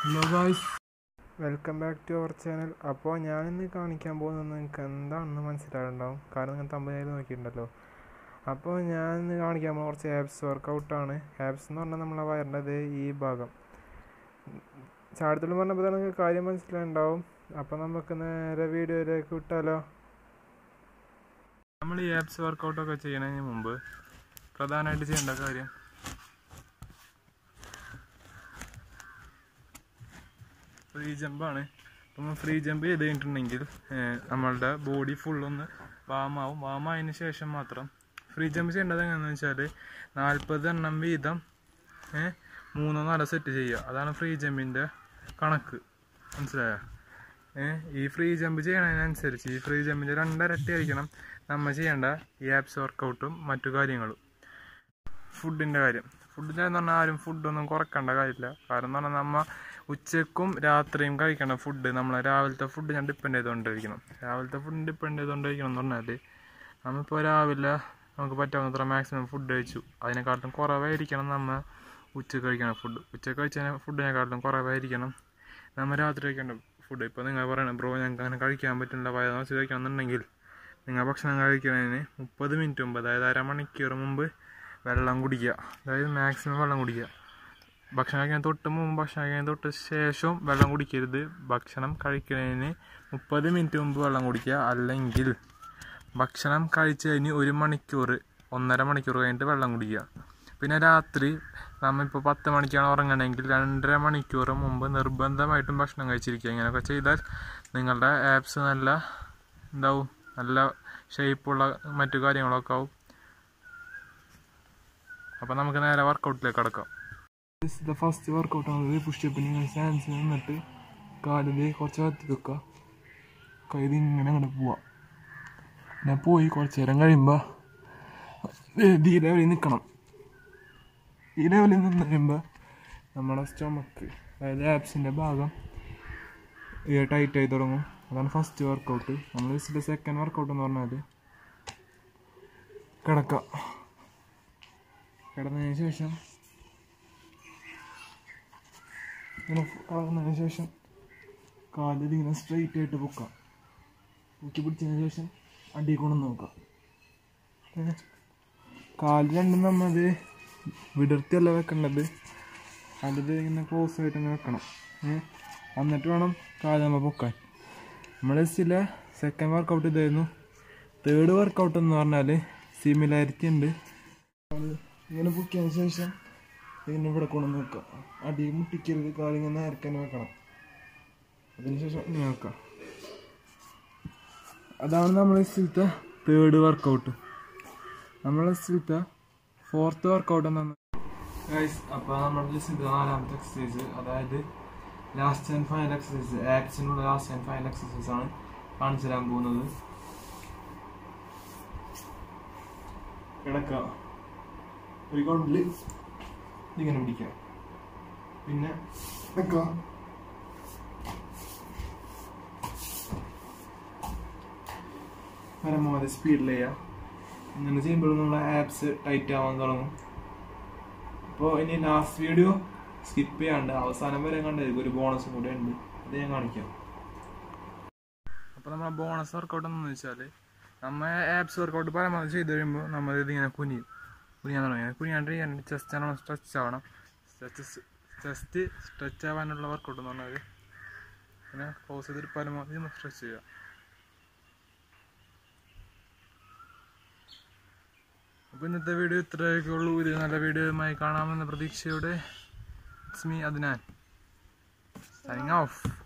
Hello guys welcome back to our channel അപ്പോൾ ഞാനിന്ന് കാണിക്കാൻ പോകുന്നത് നിങ്ങൾക്ക് എന്താണെന്ന് മനസ്സിലായിട്ടുണ്ടാവും കാരണം നിങ്ങൾ തമ്പനയിൽ നോക്കിയിട്ടുണ്ടല്ലോ അപ്പോൾ ഞാൻ ഇന്ന് കാണിക്കാൻ പോകുന്ന കുറച്ച് ആപ്സ് വർക്കൗട്ടാണ് ആപ്സ് എന്ന് പറഞ്ഞാൽ നമ്മളെ വയറിൻ്റെ ഈ ഭാഗം ചാടത്തിൽ പറഞ്ഞപ്പോൾ തന്നെ നിങ്ങൾക്ക് കാര്യം മനസ്സിലായിട്ടുണ്ടാവും അപ്പോൾ നമുക്ക് നേരെ വീഡിയോയിലേക്ക് വിട്ടാലോ നമ്മൾ ഈ ആപ്സ് വർക്കൗട്ടൊക്കെ ചെയ്യുന്നതിന് മുമ്പ് പ്രധാനമായിട്ട് ചെയ്യേണ്ട കാര്യം ഫ്രീ ജമ്പാണ് അപ്പം ഫ്രീ ജമ്പ് ചെയ്ത് കഴിഞ്ഞിട്ടുണ്ടെങ്കിൽ ഏഹ്, നമ്മളുടെ ബോഡി ഫുള്ളൊന്ന് വാമാവും വാമായതിന് ശേഷം മാത്രം ഫ്രീ ജമ്പ് ചെയ്യേണ്ടത് എങ്ങനെയാണെന്ന് വെച്ചാൽ നാൽപ്പത് എണ്ണം വീതം ഏഹ്, മൂന്നോ നാലോ സെറ്റ് ചെയ്യുക അതാണ് ഫ്രീ ജമ്പിൻ്റെ കണക്ക് മനസ്സിലായോ ഏഹ്, ഈ ഫ്രീ ജമ്പ് ചെയ്യണതിനനുസരിച്ച് ഈ ഫ്രീ ജമ്പിൻ്റെ രണ്ടരട്ടി ആയിരിക്കണം നമ്മൾ ചെയ്യേണ്ട ഈ ആപ്സ് വർക്കൗട്ടും മറ്റു കാര്യങ്ങളും ഫുഡിൻ്റെ കാര്യം ഫുഡിൻ്റെ എന്ന് പറഞ്ഞാൽ ആരും ഫുഡൊന്നും കുറക്കേണ്ട കാര്യമില്ല കാരണം എന്ന് പറഞ്ഞാൽ നമ്മ ഉച്ചക്കും രാത്രിയും കഴിക്കേണ്ട ഫുഡ് നമ്മളെ രാവിലത്തെ ഫുഡ് ഞാൻ ഡിപ്പെൻഡ് ചെയ്തുകൊണ്ടിരിക്കണം രാവിലത്തെ ഫുഡ് ഡിപ്പെൻഡ് ചെയ്തുകൊണ്ടിരിക്കണം എന്ന് പറഞ്ഞാൽ നമ്മളിപ്പോൾ രാവിലെ നമുക്ക് പറ്റാവുന്നത്ര മാക്സിമം ഫുഡ് കഴിച്ചു അതിനെക്കാട്ടിലും കുറവായിരിക്കണം നമ്മൾ ഉച്ചക്ക് കഴിക്കണ ഫുഡ് ഉച്ചക്ക് കഴിച്ച ഫുഡിനെക്കാട്ടിലും കുറവായിരിക്കണം നമ്മൾ രാത്രി കഴിക്കേണ്ട ഫുഡ് ഇപ്പോൾ നിങ്ങൾ പറയണം ബ്രോ ഞങ്ങൾക്ക് അങ്ങനെ കഴിക്കാൻ പറ്റുന്നില്ല വയറ് നിറച്ച് കഴിക്കണം എന്നുണ്ടെങ്കിൽ നിങ്ങൾ ഭക്ഷണം കഴിക്കുന്നതിന് മുപ്പത് മിനിറ്റ് മുമ്പ് അതായത് അരമണിക്കൂർ മുമ്പ് വെള്ളം കുടിക്കുക അതായത് മാക്സിമം വെള്ളം കുടിക്കുക ഭക്ഷണം കഴിക്കാൻ തൊട്ട് മുമ്പ് ഭക്ഷണം കഴിക്കാൻ തൊട്ട് ശേഷവും വെള്ളം കുടിക്കരുത് ഭക്ഷണം കഴിക്കുന്നതിന് മുപ്പത് മിനിറ്റ് മുമ്പ് വെള്ളം കുടിക്കുക അല്ലെങ്കിൽ ഭക്ഷണം കഴിച്ച് കഴിഞ്ഞ് ഒരു മണിക്കൂർ ഒന്നര മണിക്കൂർ കഴിഞ്ഞിട്ട് വെള്ളം കുടിക്കുക പിന്നെ രാത്രി നമ്മളിപ്പോൾ പത്ത് മണിക്കാണ് ഉറങ്ങണമെങ്കിൽ രണ്ടര മണിക്കൂർ മുമ്പ് നിർബന്ധമായിട്ടും ഭക്ഷണം കഴിച്ചിരിക്കുക ഇങ്ങനെയൊക്കെ ചെയ്താൽ നിങ്ങളുടെ ആപ്സ് നല്ല എന്താവും നല്ല ഷേപ്പുള്ള മറ്റു കാര്യങ്ങളൊക്കെ ആവും അപ്പോൾ നമുക്ക് നേരെ വർക്കൗട്ടിലേക്ക് കടക്കാം ഫസ്റ്റ് വർക്കൗട്ടാണ് പുഷപ്പിന് ഇങ്ങനെ സ്റ്റാൻസ് നിന്നിട്ട് കാലിൽ കുറച്ച് കത്തി വെക്കുക കൈ ഇങ്ങനെ അങ്ങോട്ട് പോവാം പിന്നെ പോയി കുറച്ച് നേരം കഴിയുമ്പോൾ ഈ ലെവലിൽ നിൽക്കണം ഈ ലെവലിൽ നിന്ന് കഴിയുമ്പോൾ നമ്മുടെ സ്റ്റൊമക്ക് അതായത് ആപ്സിൻ്റെ ഭാഗം ടൈറ്റ് ആയി തുടങ്ങും അതാണ് ഫസ്റ്റ് വർക്കൗട്ട് നമ്മൾ ഇതിൻ്റെ സെക്കൻഡ് വർക്കൗട്ട് എന്ന് പറഞ്ഞാൽ കിടക്കുക കിടന്നതിന് ശേഷം ഇങ്ങനെ കിടന്നതിന് ശേഷം കാലിൽ ഇങ്ങനെ സ്ട്രെയിറ്റ് ആയിട്ട് പൊക്കാം പൊക്കി പിടിച്ചതിന് ശേഷം അടി കൊണ്ടു നോക്കാം ഏ? കാല് രണ്ടും നമ്മത് വിടർത്തിയല്ല വെക്കേണ്ടത് അതിൽ ഇങ്ങനെ ക്ലോസ് ആയിട്ട് ഇങ്ങനെ വെക്കണം ഏ? എന്നിട്ട് വേണം കാല് നമ്മൾ പൊക്കാൻ നമ്മൾ ചില സെക്കൻഡ് വർക്കൗട്ട് ഇതായിരുന്നു തേർഡ് വർക്കൗട്ട് എന്ന് പറഞ്ഞാൽ സിമിലാരിറ്റി ഉണ്ട് അത് ഇങ്ങനെ പൊക്കിയതിന് ശേഷം ഇതിനെ ഇവിടെ കൊണ്ടുവന്ന് വെക്കാം അടി മുട്ടിക്കരുത് കാലിങ്ങനെ നേരക്കന്നെ വെക്കണം അതിനുശേഷം ഇങ്ങനെ വെക്കാം അതാണ് നമ്മളെ സ്ഥലത്തെ തേർഡ് വർക്കൗട്ട് നമ്മളെ സ്ഥലത്തെ ഫോർത്ത് വർക്കൗട്ട് എന്നാണ് ഗൈസ് അപ്പോൾ നമ്മുടെ ലിസ്റ്റിൻ്റെ നാലാമത്തെ എക്സസൈസ് അതായത് ലാസ്റ്റ് ആൻഡ് ഫൈനൽ എക്സസൈസ് ആപ്സിനുള്ള ലാസ്റ്റ് ആൻഡ് ഫൈനൽ എക്സസൈസ് ആണ് കാണിച്ചു തരാൻ പോകുന്നത് കിടക്കുക ഒരു കൊണ്ടിൽ ഇതിങ്ങനെ പിടിക്കുക പിന്നെ വെക്കുക പരമാവധി സ്പീഡിൽ ചെയ്യുക ഇങ്ങനെ ചെയ്യുമ്പോൾ നമ്മളെ ആപ്സ് ടൈറ്റ് ആവാൻ തുടങ്ങും അപ്പോൾ ഇനി ലാസ്റ്റ് വീഡിയോ സ്കിപ്പ് ചെയ്യാണ്ട് അവസാനം വരെ കണ്ടായിരിക്കും ഒരു ബോണസും കൂടെ ഉണ്ട് അത് ഞാൻ കാണിക്കാം അപ്പോൾ നമ്മളെ ബോണസ് വർക്കൗട്ട് എന്ന് വെച്ചാൽ നമ്മൾ ആപ്സ് വർക്കൗട്ട് പരമാവധി ചെയ്ത് കഴിയുമ്പോൾ നമ്മൾ ഇതിങ്ങനെ കുനിയും കുനിയാൻ തുടങ്ങി കുനിയാണ്ട് ചെസ്റ്റ് ആവണം സ്ട്രെച്ച് ആവണം ചെസ്റ്റ് സ്ട്രെച്ച് ആവാനുള്ള വർക്കൗട്ട് എന്ന് പറഞ്ഞാൽ പിന്നെ ക്ലോസ് ചെയ്തിട്ട് പരമാവധി സ്ട്രെച്ച് ചെയ്യുക അപ്പോൾ ഇന്നത്തെ വീഡിയോ ഇത്രയൊക്കെ ഉള്ളൂ ഇത് നല്ല വീഡിയോയുമായി കാണാമെന്ന പ്രതീക്ഷയോടെ it's me Adnan signing of